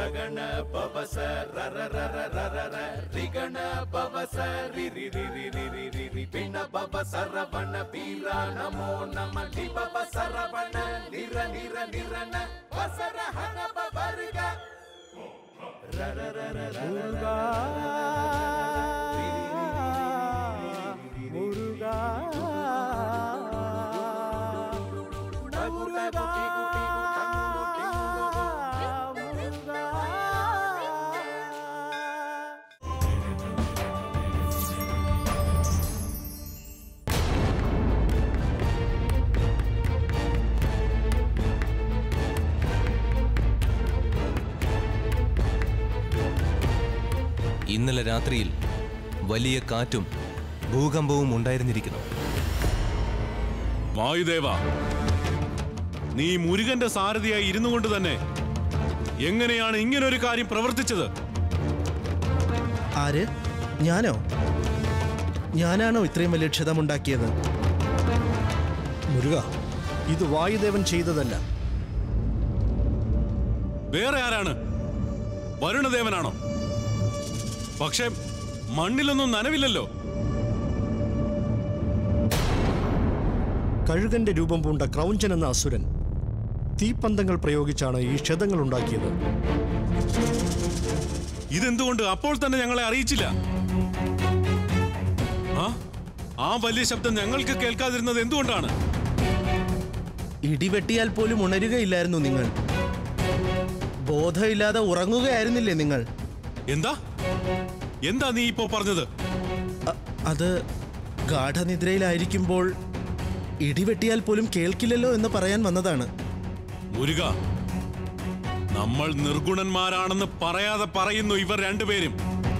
ರಗಣ ಪವಸ ರರ ರರ ರರ ರ ರಿಗಣ ಪವಸ ರಿ ರಿ ರಿ ರಿ ರಿ ರಿ ರಿ ರಿ ಪಿಣ ಪವ ಸರವಣ ವೀರ ನಮೋ ನಮ ಲಿ ಪವ ಸರವಣ ನಿರ ನಿರ ನಿರನ ವಸರ ಹನ ಪವರ್ಗ ರ ರ ರ ರ ರ ರ ರ ഇന്നലെ രാത്രിയിൽ വലിയ കാറ്റും ഭൂകമ്പവും ഉണ്ടായിരുന്നിരിക്കുന്നു വായുദേവ നീ മുരുകന്റെ സാരഥിയായി ഇരുന്നു കൊണ്ട് തന്നെ എങ്ങനെയാണ് ഇങ്ങനൊരു കാര്യം പ്രവർത്തിച്ചത് ആര് ഞാനോ ഞാനാണോ ഇത്രയും വലിയ ക്ഷതമുണ്ടാക്കിയത് മുരുക ഇത് വായുദേവൻ ചെയ്തതല്ല വേറെ ആരാണ് വരുണദേവനാണോ പക്ഷെ മണ്ണിലൊന്നും നനവില്ലല്ലോ കഴുകന്റെ രൂപം പൂണ്ട ക്രൗഞ്ചൻ എന്ന അസുരൻ തീപ്പന്തങ്ങൾ പ്രയോഗിച്ചാണ് ഈ ക്ഷതങ്ങൾ ഉണ്ടാക്കിയത് ഇതെന്തുകൊണ്ട് അപ്പോൾ തന്നെ ഞങ്ങളെ അറിയിച്ചില്ല ആ ആ വലിയ ശബ്ദം ഞങ്ങൾക്ക് കേൾക്കാതിരുന്നത് എന്തുകൊണ്ടാണ് ഇടിവെട്ടിയാൽ പോലും ഉണരുകയില്ലായിരുന്നു നിങ്ങൾ ബോധമില്ലാതെ ഉറങ്ങുകയായിരുന്നില്ലേ നിങ്ങൾ എന്താ എന്താ നീ ഇപ്പോ പറഞ്ഞത് അ- അത് ഗാഠനിദ്രയിലായിരിക്കുമ്പോൾ ഇടിവെട്ടിയാൽ പോലും കേൾക്കില്ലല്ലോ എന്ന് പറയാൻ വന്നതാണ് മുരുക നമ്മൾ നിർഗുണന്മാരാണെന്ന് പറയാതെ പറയുന്നു ഇവർ രണ്ടുപേരും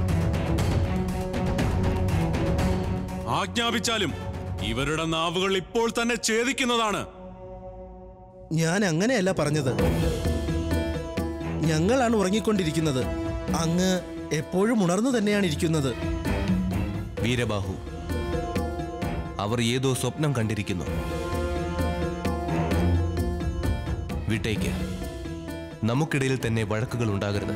ആജ്ഞാപിച്ചാലും ഇവരുടെ നാവുകൾ ഇപ്പോൾ തന്നെ ഛേദിക്കുന്നതാണ് ഞാൻ അങ്ങനെയല്ല പറഞ്ഞത് ഞങ്ങളാണ് ഉറങ്ങിക്കൊണ്ടിരിക്കുന്നത് അങ്ങ് എപ്പോഴും ഉണർന്നു തന്നെയാണ് ഇരിക്കുന്നത് വീരബാഹു അവർ ഏതോ സ്വപ്നം കണ്ടിരിക്കുന്നു വിട്ടേക്ക് നമുക്കിടയിൽ തന്നെ വഴക്കുകൾ ഉണ്ടാകരുത്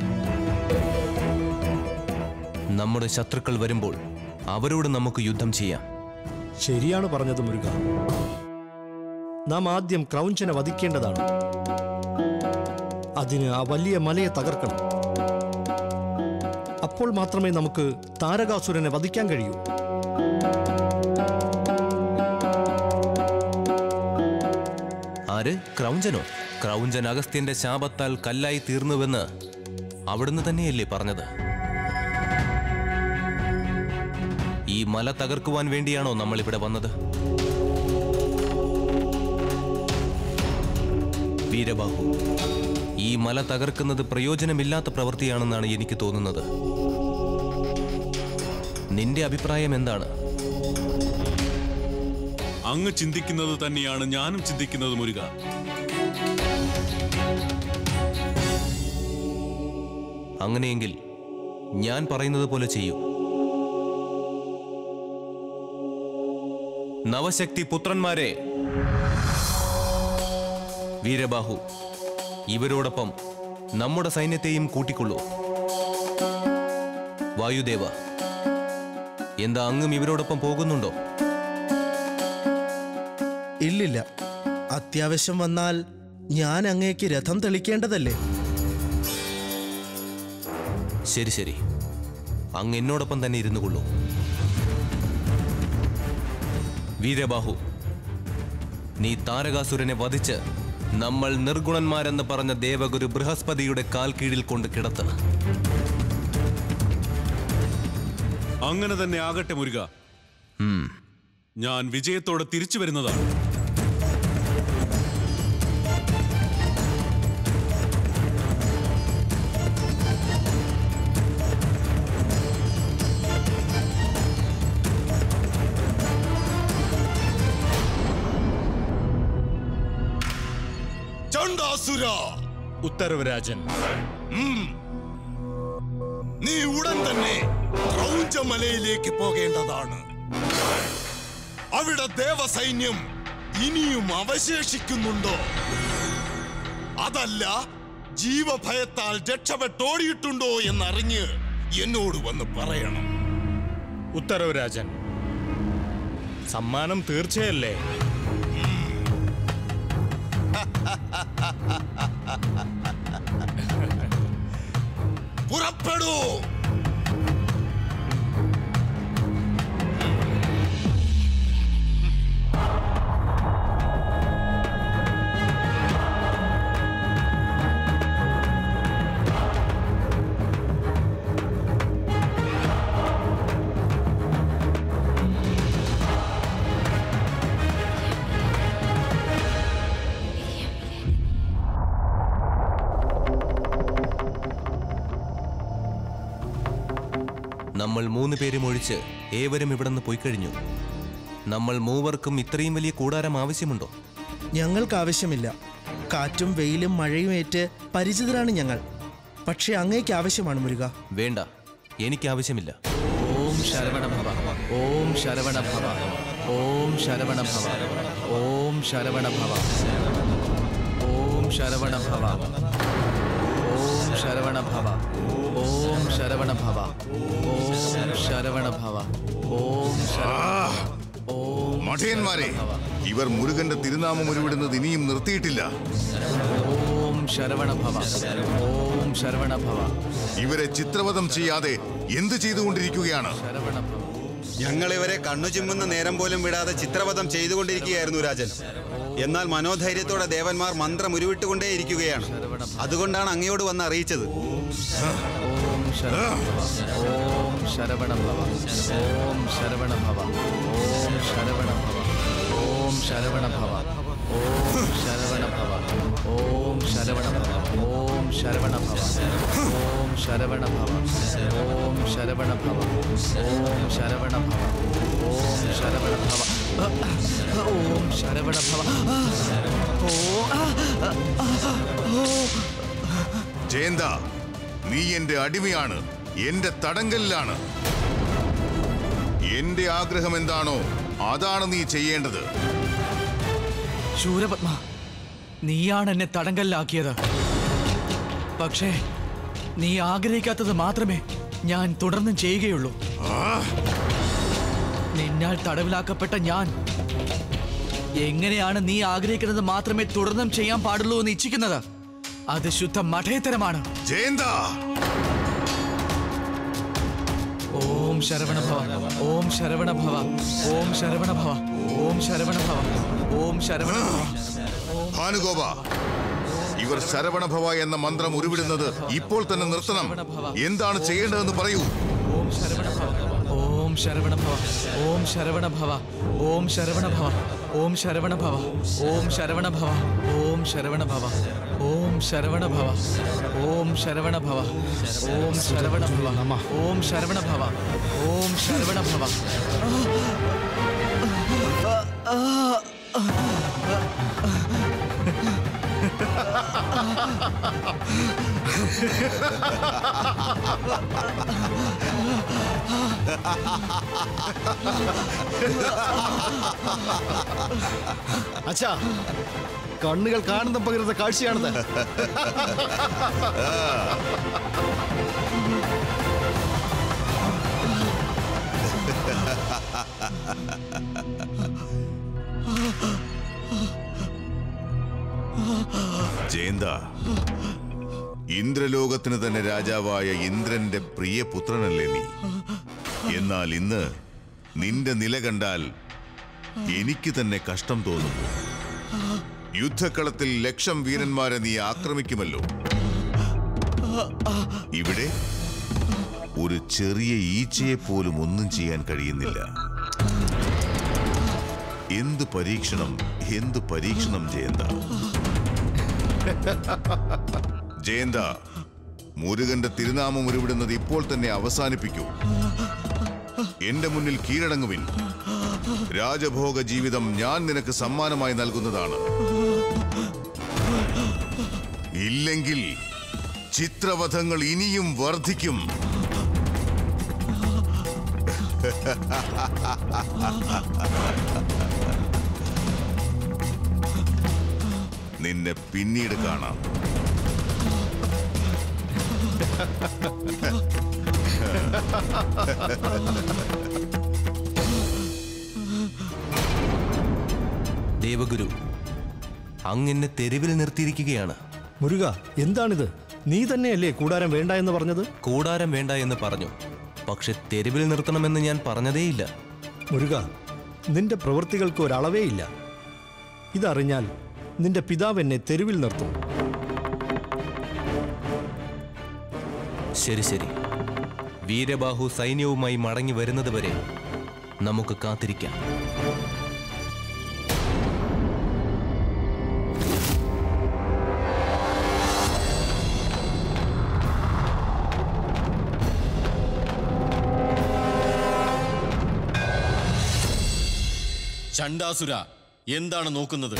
നമ്മുടെ ശത്രുക്കൾ വരുമ്പോൾ അവരോട് നമുക്ക് യുദ്ധം ചെയ്യാം ശരിയാണ് പറഞ്ഞത് മുരുക നാം ആദ്യം ക്രൗഞ്ചനെ വധിക്കേണ്ടതാണ് അതിന് ആ വലിയ മലയെ തകർക്കണം അപ്പോൾ മാത്രമേ നമുക്ക് താരകാസുരനെ വധിക്കാൻ കഴിയൂ ആര് ക്രൗഞ്ചനോ ക്രൗഞ്ചൻ അഗസ്ത്യന്റെ ശാപത്താൽ കല്ലായി തീർന്നുവെന്ന് അവിടുന്ന് തന്നെയല്ലേ പറഞ്ഞത് ഈ മല തകർക്കുവാൻ വേണ്ടിയാണോ നമ്മൾ ഇവിടെ വന്നത് വീരബാഹു ഈ മല തകർക്കുന്നത് പ്രയോജനമില്ലാത്ത പ്രവൃത്തിയാണെന്നാണ് എനിക്ക് തോന്നുന്നത് നിന്റെ അഭിപ്രായം എന്താണ് അങ്ങ് ചിന്തിക്കുന്നത് തന്നെയാണ് ഞാനും ചിന്തിക്കുന്നത് മുരുക അങ്ങനെയെങ്കിൽ ഞാൻ പറയുന്നത് പോലെ ചെയ്യൂ നവശക്തി പുത്രന്മാരെ വീരബാഹു ഇവരോടൊപ്പം നമ്മുടെ സൈന്യത്തെയും കൂട്ടിക്കൊള്ളൂ വായുദേവ എന്താ അങ്ങും ഇവരോടൊപ്പം പോകുന്നുണ്ടോ ഇല്ലില്ല അത്യാവശ്യം വന്നാൽ ഞാൻ അങ്ങേക്ക് രഥം തെളിക്കേണ്ടതല്ലേ ശരി ശരി അങ്ങ് എന്നോടൊപ്പം തന്നെ ഇരുന്നു കൊള്ളൂ വീരബാഹു നീ താരകാസുരനെ വധിച്ച് നമ്മൾ നിർഗുണന്മാരെന്ന് പറഞ്ഞ ദേവഗുരു ബൃഹസ്പതിയുടെ കാൽ കീഴിൽ കൊണ്ട് കിടത്ത് അങ്ങനെ തന്നെ ആകട്ടെ മുരുക ഉം. ഞാൻ വിജയത്തോടെ തിരിച്ചു വരുന്നതാണ് ചണ്ടാസുര ഉത്തരവ് രാജൻ നീ ഉടൻ തന്നെ ക്രൗഞ്ചമലയിലേക്ക് പോകേണ്ടതാണ് അവിടെ ദേവസൈന്യം ഇനിയും അവശേഷിക്കുന്നുണ്ടോ അതല്ല ജീവഭയത്താൽ രക്ഷപ്പെട്ടോടിയിട്ടുണ്ടോ എന്നറിഞ്ഞ് എന്നോട് വന്ന് പറയണം ഉത്തരവ് രാജൻ സമ്മാനം തീർച്ചയല്ലേ പുറപ്പെടൂ നമ്മൾ മൂന്ന് പേരും ഒഴിച്ച് ഏവരും ഇവിടെ നിന്ന് പോയി കഴിഞ്ഞു നമ്മൾ മൂവർക്കും ഇത്രയും വലിയ കൂടാരം ആവശ്യമുണ്ടോ ഞങ്ങൾക്ക് ആവശ്യമില്ല കാറ്റും വെയിലും മഴയും ഏറ്റ് പരിചിതരാണ് ഞങ്ങൾ പക്ഷേ അങ്ങേക്ക് ആവശ്യമാണ് മുരുക വേണ്ട എനിക്ക് ആവശ്യമില്ല ഓം ശരവണ ഭവ ഓം ശരവണ ഭവ ഓം ശരവണ ഭവ ഓം ശരവണ ഭവ ഓം ശരവണ ഭവ ഓം ശരവണ ഭവ ഓം ശരവണ ഭവ ഓം ശരവണ ഭവ ഓം ശരവണ ഓം മഠയന്മാരെ ഇവർ മുരുകന്റെ തിരുനാമം ഉരുവിടുന്നത് ഇനിയും നിർത്തിയിട്ടില്ല ഓം ശരവണ ഭവ ഓം ശരവണ ഭവ ഇവരെ ചിത്രവധം ചെയ്യാതെ എന്ത് ചെയ്തുകൊണ്ടിരിക്കുകയാണ് ശരവണ ഭവ ഞങ്ങൾ ഇവരെ കണ്ണു ചിമ്മുന്ന നേരം പോലും വിടാതെ ചിത്രവധം ചെയ്തുകൊണ്ടിരിക്കുകയായിരുന്നു രാജൻ എന്നാൽ മനോധൈര്യത്തോടെ ദേവന്മാർ മന്ത്രം ഉരുവിട്ടുകൊണ്ടേയിരിക്കുകയാണ് അതുകൊണ്ടാണ് അങ്ങയോട് വന്ന് അറിയിച്ചത് ഓം ശരവണ ഭവ ഓം ശരവണ ഭവ ഓം ശരവണ ഭവ ഓം ശരവണ ഭവ ഓം ശരവണ ഭവ ഓം ശരവണ ഭവ ഓം ശരവണ ഭവ ഓം ശരവണ ഭവ ഓം ശരവണ ഭവ ഓം ശരവണ ഭവ ഓം ശരവണ ഭവ ഓം ശരവണ ഭവ ഓം ശരവണ ഭവ ഓ ജയന്ത നീ എന്റെ അടിമയാണ് എന്റെ തടങ്കലിലാണ് എന്റെ ആഗ്രഹം എന്താണോ അതാണ് നീ ചെയ്യേണ്ടത് ശൂരപത്മ നീയാണ് എന്നെ തടങ്കലിലാക്കിയത് പക്ഷേ നീ ആഗ്രഹിക്കാത്തത് മാത്രമേ ഞാൻ തുടർന്നും ചെയ്യുകയുള്ളൂ നിന്നാൽ തടവിലാക്കപ്പെട്ട ഞാൻ എങ്ങനെയാണ് നീ ആഗ്രഹിക്കുന്നത് മാത്രമേ തുടർന്നും ചെയ്യാൻ പാടുള്ളൂ എന്ന് ഇച്ഛിക്കുന്നത് അത് ശുദ്ധ മഠയത്തരമാണ് ജയന്ത ഓം ശരവണ ഭവ ഓം ശരവണ ഭവ ഓം ശരവണ ഭവ ഓം ശരവണ ഭവ ഓം ശരവണ ഭവ ഭാനുഗോപ ഇവർ ശരവണഭവ എന്ന മന്ത്രം ഉരുവിടുന്നത് ഇപ്പോൾ തന്നെ നിർത്തണം എന്താണ് ചെയ്യേണ്ടതെന്ന് പറയൂ ഓം ശരവണ ഭവ ഓം ശരവണ ഭവ ഓം ശരവണ ഭവ ഓം ശരവണ ഭവ ഓം ശരവണ ഭവ ഓം ശരവണ ഭവ ഓം ശരവണ ഭവ ഓം ശരവണ ഭവ ഓം ശരവണ ഭവ ഓം ശരവണ ഭവ ഓം ശരവണ ഭവ ഓം ശരവണ ഭവ അച്ഛാ കണ്ണുകൾ കാണുന്ന പകരുന്ന കാഴ്ചയാണത് ജയന്ത ഇന്ദ്രലോകത്തിന് തന്നെ രാജാവായ ഇന്ദ്രന്റെ പ്രിയ പുത്രനല്ലേ നീ എന്നാൽ ഇന്ന് നിന്റെ നില കണ്ടാൽ എനിക്ക് തന്നെ കഷ്ടം തോന്നുന്നു യുദ്ധക്കളത്തിൽ ലക്ഷം വീരന്മാരെ നീ ആക്രമിക്കുമല്ലോ ഇവിടെ ഒരു ചെറിയ ഈച്ചയെ പോലും ഒന്നും ചെയ്യാൻ കഴിയുന്നില്ല എന്ത് പരീക്ഷണം എന്ത് പരീക്ഷണം ജയന്ത ജയന്ത മുരുകന്റെ തിരുനാമം ഉരുവിടുന്നത് ഇപ്പോൾ തന്നെ അവസാനിപ്പിക്കൂ എന്റെ മുന്നിൽ കീഴടങ്ങുവിൻ രാജഭോഗ ജീവിതം ഞാൻ നിനക്ക് സമ്മാനമായി നൽകുന്നതാണ് ഇല്ലെങ്കിൽ ചിത്രവധങ്ങൾ ഇനിയും വർദ്ധിക്കും നിന്നെ പിന്നീട് കാണാം ദേവഗുരു അങ്ങനെ തെരുവിൽ നിർത്തിയിരിക്കുകയാണ് മുരുക എന്താണിത് നീ തന്നെയല്ലേ കൂടാരം വേണ്ട എന്ന് പറഞ്ഞത് കൂടാരം വേണ്ട എന്ന് പറഞ്ഞു പക്ഷെ തെരുവിൽ നിർത്തണമെന്ന് ഞാൻ പറഞ്ഞതേയില്ല മുരുക നിന്റെ പ്രവൃത്തികൾക്ക് ഒരളവേ ഇല്ല ഇതറിഞ്ഞാൽ നിന്റെ പിതാവ് എന്നെ തെരുവിൽ നിർത്തും ശരി ശരി വീരബാഹു സൈന്യവുമായി മടങ്ങി വരുന്നതുവരെ നമുക്ക് കാത്തിരിക്കാം ചണ്ടാസുര എന്താണ് നോക്കുന്നത്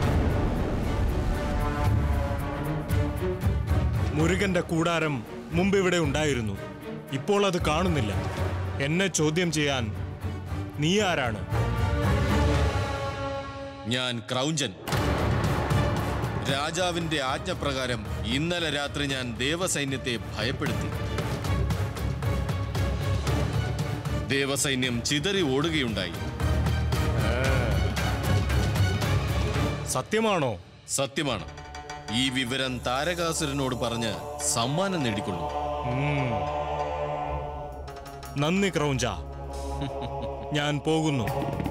മുരുകന്റെ കൂടാരം മുമ്പ് ഇവിടെ ഉണ്ടായിരുന്നു ഇപ്പോൾ അത് കാണുന്നില്ല എന്നെ ചോദ്യം ചെയ്യാൻ നീ ആരാണ് ഞാൻ ക്രൗഞ്ചൻ രാജാവിന്റെ ആജ്ഞപ്രകാരം ഇന്നലെ രാത്രി ഞാൻ ദേവസൈന്യത്തെ ഭയപ്പെടുത്തി ദേവസൈന്യം ചിതറി ഓടുകയുണ്ടായി സത്യമാണോ സത്യമാണ് ഈ വിവരം താരകാസുരനോട് പറഞ്ഞ് സമ്മാനം നേടിക്കൊള്ളു ഉം. നന്ദി ക്രൗഞ്ച ഞാൻ പോകുന്നു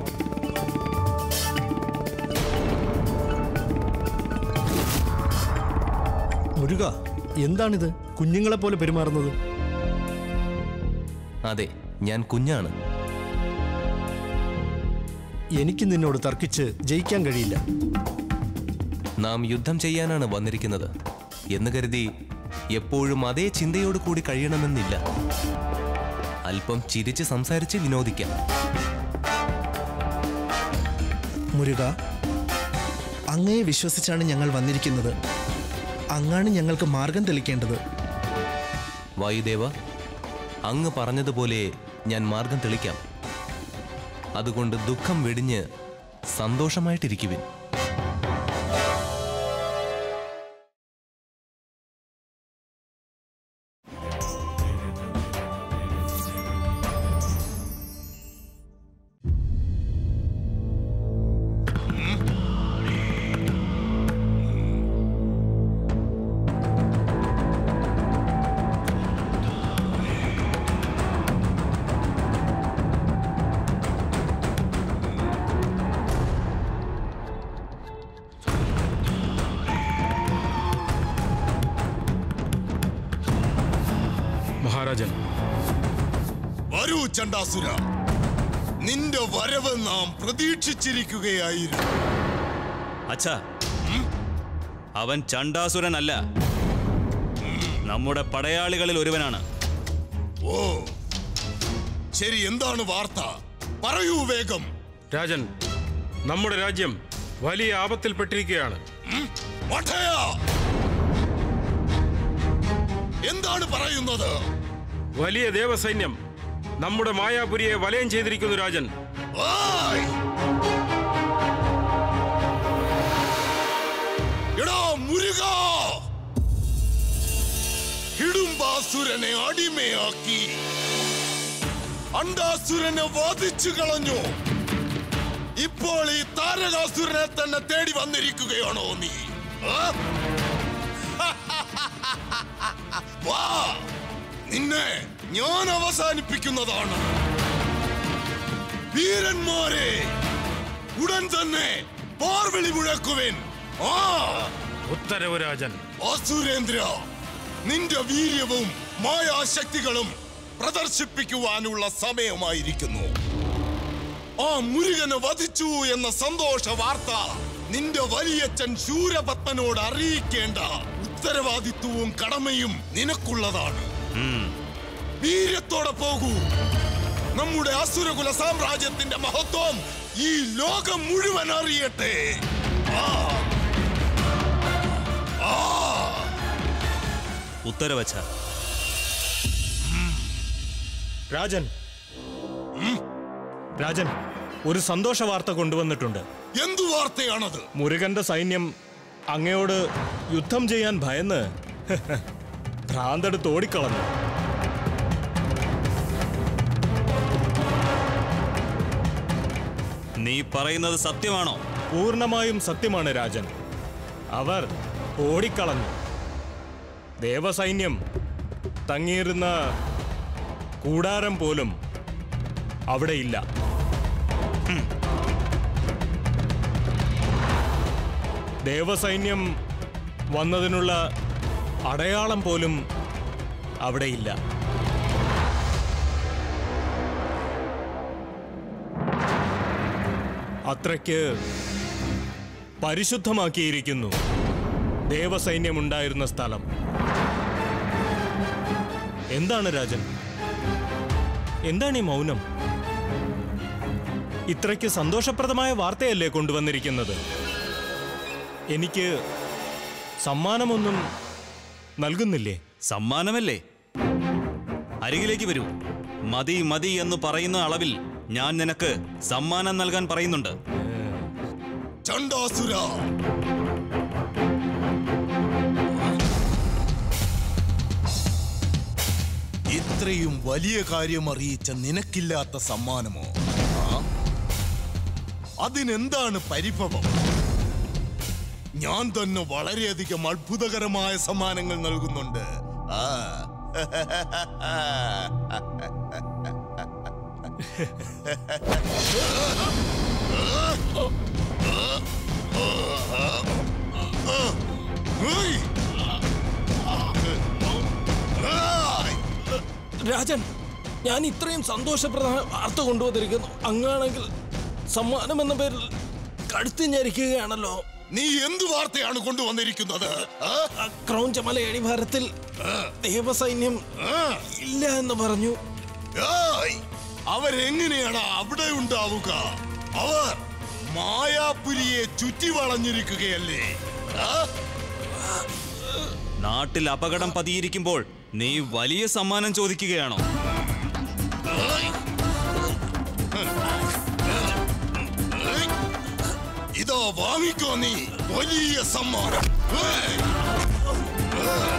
മുരുക എന്താണിത് കുഞ്ഞുങ്ങളെ പോലെ പെരുമാറുന്നത് അതെ ഞാൻ കുഞ്ഞാണ് എനിക്ക് നിന്നോട് തർക്കിച്ച് ജയിക്കാൻ കഴിയില്ല നാം യുദ്ധം ചെയ്യാനാണ് വന്നിരിക്കുന്നത് എന്ന് കരുതി എപ്പോഴും അതേ ചിന്തയോട് കൂടി കഴിയണമെന്നില്ല അല്പം ചിരിച്ച് സംസാരിച്ച് വിനോദിക്കാം മുരുക അങ്ങയെ വിശ്വസിച്ചാണ് ഞങ്ങൾ വന്നിരിക്കുന്നത് അങ്ങാണ് ഞങ്ങൾക്ക് മാർഗം തെളിക്കേണ്ടത് വായുദേവ അങ്ങ് പറഞ്ഞതുപോലെ ഞാൻ മാർഗം തെളിക്കാം അതുകൊണ്ട് ദുഃഖം വെടിഞ്ഞ് സന്തോഷമായിട്ടിരിക്കുവിൻ മഹാരാജൻ വരൂ ചണ്ടാസുര നിന്റെ വരവ് നാം പ്രതീക്ഷിച്ചിരിക്കുകയായിരുന്നു അച്ഛാ അവൻ ചണ്ടാസുരനല്ല നമ്മുടെ പടയാളികളിൽ ഒരുവനാണ് ഓ ശരി എന്താണ് വാർത്ത പറയൂ വേഗം രാജൻ നമ്മുടെ രാജ്യം വലിയ ആപത്തിൽപ്പെട്ടിരിക്കുകയാണ് മഠയ എന്താണ് പറയുന്നത് വലിയ ദേവസൈന്യം നമ്മുടെ മായാപുരിയെ വലയം ചെയ്തിരിക്കുന്നു രാജൻ ആയ്! എടാ മുരുക ഹിടുംബാസുരനെ അടിമയാക്കി അണ്ടാസുരനെ വധിച്ചു കളഞ്ഞു ഇപ്പോൾ ഈ താരകാസുരനെ തന്നെ തേടി വന്നിരിക്കുകയാണോ നീ ആ? വാ നിന്നെ ഞാൻ അവസാനിപ്പിക്കുന്നതാണ് വീരന്മാരെ ഉടൻ തന്നെ പോർവിളി മുഴക്കുവിൻ ആ ഉത്തരവ് രാജൻ അസുരേന്ദ്ര നിന്റെ വീര്യവും മായാശക്തികളും പ്രദർശിപ്പിക്കുവാനുള്ള സമയമായിരിക്കുന്നു ആ മുരുകനെ വധിച്ചു എന്ന സന്തോഷ വാർത്ത നിന്റെ വലിയച്ഛൻ ശൂരപത്മനോട് അറിയിക്കേണ്ട ഉത്തരവാദിത്വവും കടമയും നിനക്കുള്ളതാണ് വീര്യത്തോടെ പോകൂ നമ്മുടെ അസുരകുല സാമ്രാജ്യത്തിന്റെ മഹത്വം ഈ ലോകം മുഴുവൻ അറിയട്ടെ ആ ആ ഉത്തരവച്ച രാജൻ രാജൻ ഒരു സന്തോഷ വാർത്ത കൊണ്ടുവന്നിട്ടുണ്ട് എന്തു വാർത്തയാണത് മുരുകന്റെ സൈന്യം അങ്ങയോട് യുദ്ധം ചെയ്യാൻ ഭയന്ന് ഭ്രാന്തെടുത്ത് ഓടിക്കളഞ്ഞു നീ പറയുന്നത് സത്യമാണോ പൂർണ്ണമായും സത്യമാണ് രാജൻ അവർ ഓടിക്കളഞ്ഞു ദേവസൈന്യം തങ്ങിയിരുന്ന കൂടാരം പോലും അവിടെയില്ല ഹും. ദേവസൈന്യം വന്നതിനുള്ള അടയാളം പോലും അവിടെയില്ല അത്രയ്ക്ക് പരിശുദ്ധമാക്കിയിരിക്കുന്നു ദേവസൈന്യമുണ്ടായിരുന്ന സ്ഥലം എന്താണ് രാജൻ എന്താണ് ഈ മൗനം ഇത്രയ്ക്ക് സന്തോഷപ്രദമായ വാർത്തയല്ലേ കൊണ്ടുവന്നിരിക്കുന്നത് എനിക്ക് സമ്മാനമൊന്നും നൽകുന്നില്ലേ സമ്മാനമല്ലേ അരികിലേക്ക് വരൂ മതി മതി എന്ന് പറയുന്ന അളവിൽ ഞാൻ നിനക്ക് സമ്മാനം നൽകാൻ പറയുന്നുണ്ട് ചണ്ടാസുര ഇത്രയും വലിയ കാര്യം അറിയിച്ച നിനക്കില്ലാത്ത സമ്മാനമോ ആ? അതിനെന്താണ് പരിഭവം ഞാൻ തന്നെ വളരെയധികം അത്ഭുതകരമായ സമ്മാനങ്ങൾ നൽകുന്നുണ്ട് ആ രാജൻ ഞാൻ ഇത്രയും സന്തോഷപ്രദമായ വാർത്ത കൊണ്ടുവന്നിരിക്കുന്നു അങ്ങാണെങ്കിൽ സമ്മാനം എന്ന പേരിൽ കഴുത്തി ഞെരിക്കുകയാണല്ലോ നീ എന്ത് വാർത്തയാണ് കൊണ്ടുവന്നിരിക്കുന്നത് ആ? ക്രൗഞ്ചമല അടിവാരത്തിൽ ദേവസൈന്യം ഇല്ല എന്ന് പറഞ്ഞു ഏയ്! അവരെങ്ങനെയാണ് അവിടെ ഉണ്ടാവുക അവർ മായാപുരിയെ ചുറ്റി വളഞ്ഞിരിക്കുകയല്ലേ ആ? നാട്ടിൽ അപകടം പതിയിരിക്കുമ്പോൾ നീ വലിയ സമ്മാനം ചോദിക്കുകയാണോ ഇതോ വാങ്ങിക്കോ നീ വലിയ സമ്മാനം ഏയ്! ഏയ്!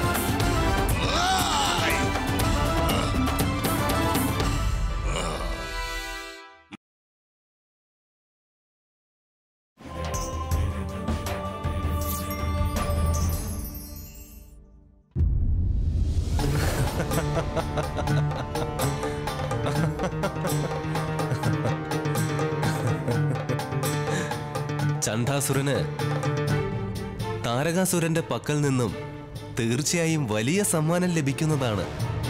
ചണ്ഡാസുരന് താരകാസുരന്റെ പക്കൽ നിന്നും തീർച്ചയായും വലിയ സമ്മാനം ലഭിക്കുന്നതാണ്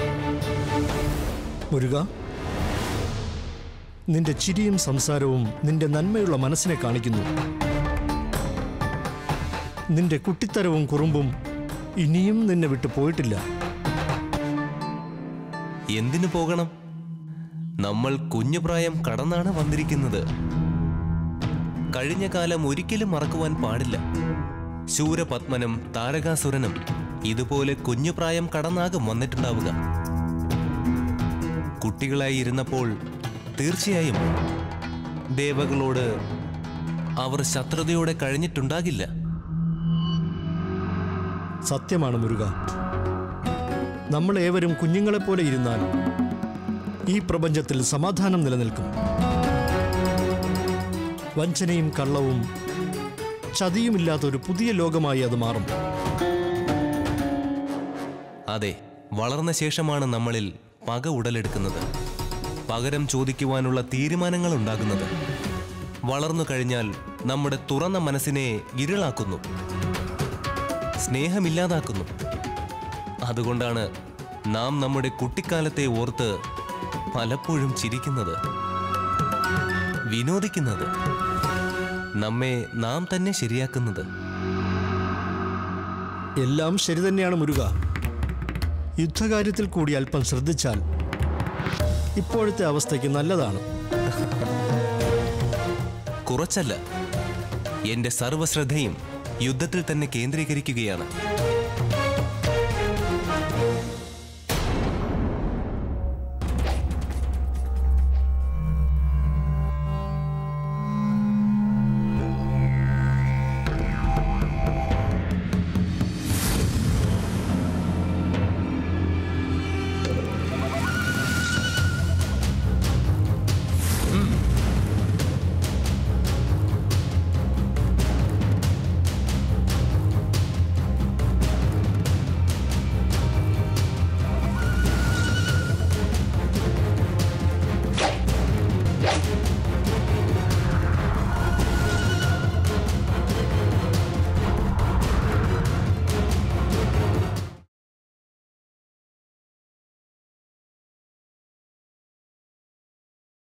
മുരുക നിന്റെ ചിരിയും സംസാരവും നിന്റെ നന്മയുള്ള മനസ്സിനെ കാണിക്കുന്നു നിന്റെ കുട്ടിത്തരവും കുറുമ്പും ഇനിയും നിന്നെ വിട്ടു പോയിട്ടില്ല എന്തിനു പോകണം നമ്മൾ കുഞ്ഞുപ്രായം കടന്നാണ് വന്നിരിക്കുന്നത് കഴിഞ്ഞ കാലം ഒരിക്കലും മറക്കുവാൻ പാടില്ല ശൂരപത്മനും താരകാസുരനും ഇതുപോലെ കുഞ്ഞുപ്രായം കടന്നാകും വന്നിട്ടുണ്ടാവുക കുട്ടികളായി ഇരുന്നപ്പോൾ തീർച്ചയായും ദേവകളോട് അവർ ശത്രുതയോടെ കഴിഞ്ഞിട്ടുണ്ടാകില്ല സത്യമാണ് മുരുക നമ്മൾ ഏവരും കുഞ്ഞുങ്ങളെപ്പോലെ ഇരുന്നാൽ ഈ പ്രപഞ്ചത്തിൽ സമാധാനം നിലനിൽക്കും വഞ്ചനയും കള്ളവും ചതിയുമില്ലാത്ത ഒരു പുതിയ ലോകമായി അത് മാറും അതെ വളർന്ന ശേഷമാണ് നമ്മളിൽ പക ഉടലെടുക്കുന്നത് പകരം ചോദിക്കുവാനുള്ള തീരുമാനങ്ങൾ ഉണ്ടാകുന്നത് വളർന്നു കഴിഞ്ഞാൽ നമ്മുടെ തുറന്ന മനസ്സിനെ ഇരുളാക്കുന്നു സ്നേഹമില്ലാതാക്കുന്നു അതുകൊണ്ടാണ് നാം നമ്മുടെ കുട്ടിക്കാലത്തെ ഓർത്ത് പലപ്പോഴും ചിരിക്കുന്നത് വിനോദിക്കുന്നത് നമ്മെ നാം തന്നെ ശരിയാക്കുന്നത് എല്ലാം ശരി തന്നെയാണ് മുരുക യുദ്ധകാര്യത്തിൽ കൂടി അല്പം ശ്രദ്ധിച്ചാൽ ഇപ്പോഴത്തെ അവസ്ഥയ്ക്ക് നല്ലതാണ് കുറച്ചല്ല എന്റെ സർവശ്രദ്ധയും യുദ്ധത്തിൽ തന്നെ കേന്ദ്രീകരിക്കുകയാണ്